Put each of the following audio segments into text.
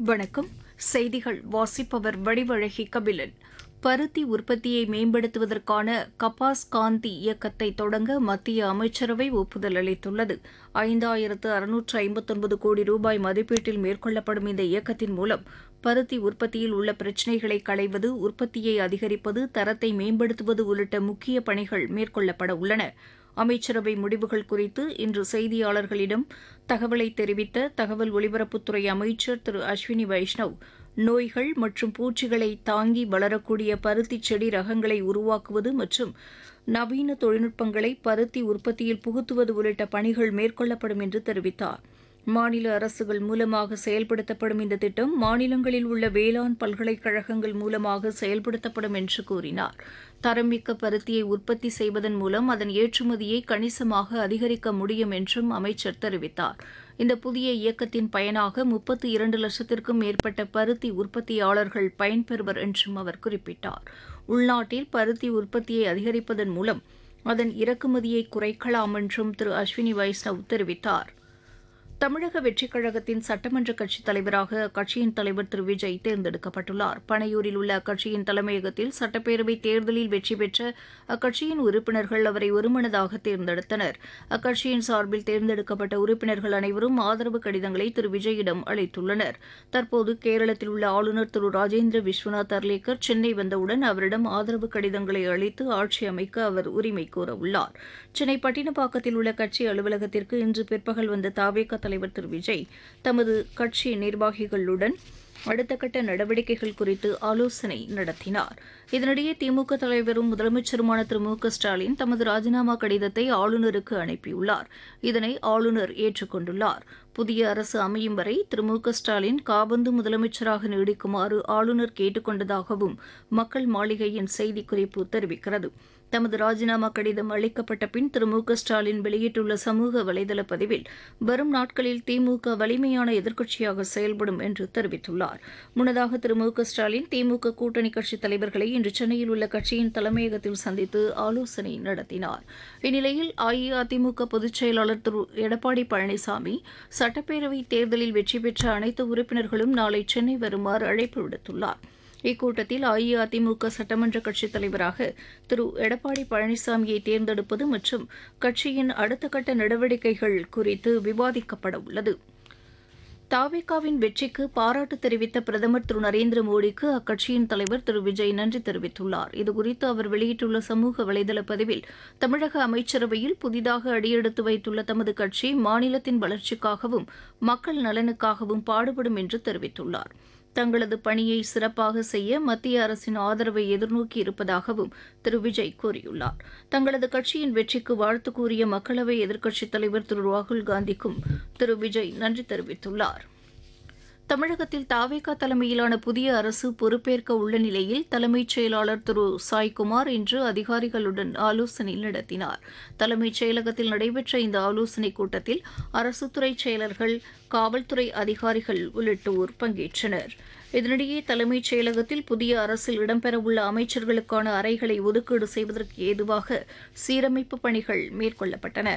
வணக்கம் செய்திகள் வாசிப்பவர் வடிவழகி கபிலன் பருத்தி உற்பத்தியை மேம்படுத்துவதற்கான கபாஸ் காந்தி இயக்கத்தை தொடங்க மத்திய அமைச்சரவை ஒப்புதல் அளித்துள்ளது ஐந்தாயிரத்து அறுநூற்று ஐம்பத்தொன்பது கோடி ரூபாய் மதிப்பீட்டில் மேற்கொள்ளப்படும் இந்த இயக்கத்தின் மூலம் பருத்தி உற்பத்தியில் உள்ள பிரச்சினைகளை களைவது உற்பத்தியை அதிகரிப்பது தரத்தை மேம்படுத்துவது உள்ளிட்ட முக்கிய பணிகள் மேற்கொள்ளப்பட உள்ளன அமைச்சரவை முடிவுகள் குறித்து இன்று செய்தியாளர்களிடம் தகவலை தெரிவித்த தகவல் ஒலிபரப்புத்துறை அமைச்சர் திரு அஸ்வினி வைஷ்ணவ் நோய்கள் மற்றும் பூச்சிகளை தாங்கி வளரக்கூடிய பருத்தி செடி ரகங்களை உருவாக்குவது மற்றும் நவீன தொழில்நுட்பங்களை பருத்தி உற்பத்தியில் புகுத்துவது உள்ளிட்ட பணிகள் மேற்கொள்ளப்படும் என்று தெரிவித்தார் மாநில அரசுகள் மூலமாக செயல்படுத்தப்படும் இந்த திட்டம் மாநிலங்களில் உள்ள வேளாண் பல்கலைக்கழகங்கள் மூலமாக செயல்படுத்தப்படும் என்று கூறினார் தரமிக்க பருத்தியை உற்பத்தி செய்வதன் மூலம் அதன் ஏற்றுமதியை கணிசமாக அதிகரிக்க முடியும் என்றும் அமைச்சர் தெரிவித்தார் இந்த புதிய இயக்கத்தின் பயனாக முப்பத்தி இரண்டு லட்சத்திற்கும் மேற்பட்ட பருத்தி உற்பத்தியாளர்கள் பயன்பெறுவர் என்றும் அவர் குறிப்பிட்டார் உள்நாட்டில் பருத்தி உற்பத்தியை அதிகரிப்பதன் மூலம் அதன் இறக்குமதியை குறைக்கலாம் என்றும் திரு அஸ்வினி வைஷ்ணவ் தெரிவித்தார் தமிழக வெற்றிக் கழகத்தின் சட்டமன்ற கட்சித் தலைவராக அக்கட்சியின் தலைவர் திரு விஜய் தேர்ந்தெடுக்கப்பட்டுள்ளார் பனையூரில் உள்ள அக்கட்சியின் தலைமையகத்தில் சட்டப்பேரவை தேர்தலில் வெற்றி பெற்ற அக்கட்சியின் உறுப்பினர்கள் அவரை ஒருமனதாக தேர்ந்தெடுத்தனர் அக்கட்சியின் சார்பில் தேர்ந்தெடுக்கப்பட்ட உறுப்பினர்கள் அனைவரும் ஆதரவு கடிதங்களை திரு விஜயிடம் அளித்துள்ளனர் தற்போது கேரளத்தில் உள்ள ஆளுநர் திரு ராஜேந்திர விஸ்வநாத் அர்லேக்கர் சென்னை வந்தவுடன் அவரிடம் ஆதரவு கடிதங்களை அளித்து ஆட்சி அமைக்க அவர் உரிமை கோரவுள்ளார் சென்னை பட்டினப்பாக்கத்தில் உள்ள கட்சி அலுவலகத்திற்கு இன்று பிற்பகல் வந்த தாவேக தலைவர் திரு விஜய் தமது கட்சி நிர்வாகிகளுடன் அடுத்த கட்ட நடவடிக்கைகள் குறித்து ஆலோசனை நடத்தினார் இதனிடையே திமுக தலைவரும் முதலமைச்சருமான திரு மு க ஸ்டாலின் தமது ராஜினாமா கடிதத்தை ஆளுநருக்கு அனுப்பியுள்ளார் இதனை ஆளுநர் ஏற்றுக்கொண்டுள்ளார் புதிய அரசு அமையும் வரை திரு மு க ஸ்டாலின் காபந்து முதலமைச்சராக நீடிக்குமாறு ஆளுநர் கேட்டுக் கொண்டதாகவும் மக்கள் மாளிகையின் செய்திக்குறிப்பு தெரிவிக்கிறது தமது ராஜினாமா கடிதம் அளிக்கப்பட்ட பின் திரு மு க ஸ்டாலின் வெளியிட்டுள்ள சமூக வலைதள பதிவில் வரும் நாட்களில் திமுக வலிமையான எதிர்க்கட்சியாக செயல்படும் என்று தெரிவித்துள்ளார் முன்னதாக திரு மு க ஸ்டாலின் திமுக கூட்டணி கட்சித் தலைவர்களை இன்று சென்னையில் உள்ள கட்சியின் தலைமையகத்தில் சந்தித்து ஆலோசனை நடத்தினார் இந்நிலையில் அஇஅதிமுக பொதுச் செயலாளர் திரு எடப்பாடி பழனிசாமி சட்டப்பேரவை தேர்தலில் வெற்றி பெற்ற அனைத்து உறுப்பினர்களும் நாளை சென்னை வருமாறு அழைப்பு விடுத்துள்ளார் இக்கூட்டத்தில் அஇஅதிமுக சட்டமன்ற கட்சித் தலைவராக திரு எடப்பாடி பழனிசாமியை தேர்ந்தெடுப்பது மற்றும் கட்சியின் அடுத்த கட்ட நடவடிக்கைகள் குறித்து விவாதிக்கப்பட உள்ளது தாவேகாவின் வெற்றிக்கு பாராட்டு தெரிவித்த பிரதமர் திரு நரேந்திர மோடிக்கு அக்கட்சியின் தலைவர் திரு விஜய் நன்றி தெரிவித்துள்ளார் இதுகுறித்து அவர் வெளியிட்டுள்ள சமூக வலைதள பதிவில் தமிழக அமைச்சரவையில் புதிதாக அடியெடுத்து வைத்துள்ள தமது கட்சி மாநிலத்தின் வளர்ச்சிக்காகவும் மக்கள் நலனுக்காகவும் பாடுபடும் என்று தெரிவித்துள்ளார் தங்களது பணியை சிறப்பாக செய்ய மத்திய அரசின் ஆதரவை எதிர்நோக்கி இருப்பதாகவும் திரு விஜய் கூறியுள்ளார் தங்களது கட்சியின் வெற்றிக்கு வாழ்த்து கூறிய மக்களவை எதிர்க்கட்சித் தலைவர் திரு ராகுல் காந்திக்கும் திரு விஜய் நன்றி தெரிவித்துள்ளார் தமிழகத்தில் தாவேகா தலைமையிலான புதிய அரசு பொறுப்பேற்க உள்ள நிலையில் தலைமைச் செயலாளர் திரு சாய்குமார் இன்று அதிகாரிகளுடன் ஆலோசனை நடத்தினார் தலைமைச் செயலகத்தில் நடைபெற்ற இந்த ஆலோசனைக் கூட்டத்தில் அரசுத்துறை செயலர்கள் காவல்துறை அதிகாரிகள் உள்ளிட்டோர் பங்கேற்றனர் இதனிடையே தலைமைச் செயலகத்தில் புதிய அரசில் இடம்பெறவுள்ள அமைச்சர்களுக்கான அறைகளை ஒதுக்கீடு செய்வதற்கு ஏதுவாக சீரமைப்பு பணிகள் மேற்கொள்ளப்பட்டன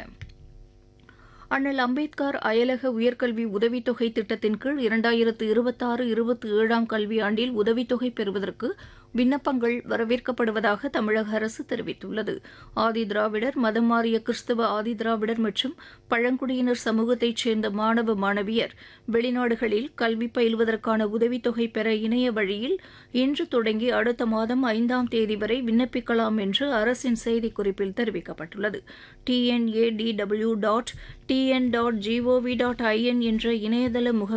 அண்ணல் அம்பேத்கர் அயலக உயர்கல்வி உதவித்தொகை திட்டத்தின் கீழ் இரண்டாயிரத்து இருபத்தாறு இருபத்தி ஏழாம் கல்வியாண்டில் உதவித்தொகை பெறுவதற்கு விண்ணப்பங்கள் வரவேற்கப்படுவதாக தமிழக அரசு தெரிவித்துள்ளது ஆதி திராவிடர் மதம் மாறிய கிறிஸ்தவ ஆதி திராவிடர் மற்றும் பழங்குடியினர் சமூகத்தைச் சேர்ந்த மாணவ மாணவியர் வெளிநாடுகளில் கல்வி பயில்வதற்கான உதவித்தொகை பெற இணைய வழியில் இன்று தொடங்கி அடுத்த மாதம் ஐந்தாம் தேதி வரை விண்ணப்பிக்கலாம் என்று அரசின் செய்திக்குறிப்பில் தெரிவிக்கப்பட்டுள்ளது TNADW dot TN dot GOV dot IN என்ற இணையதள முக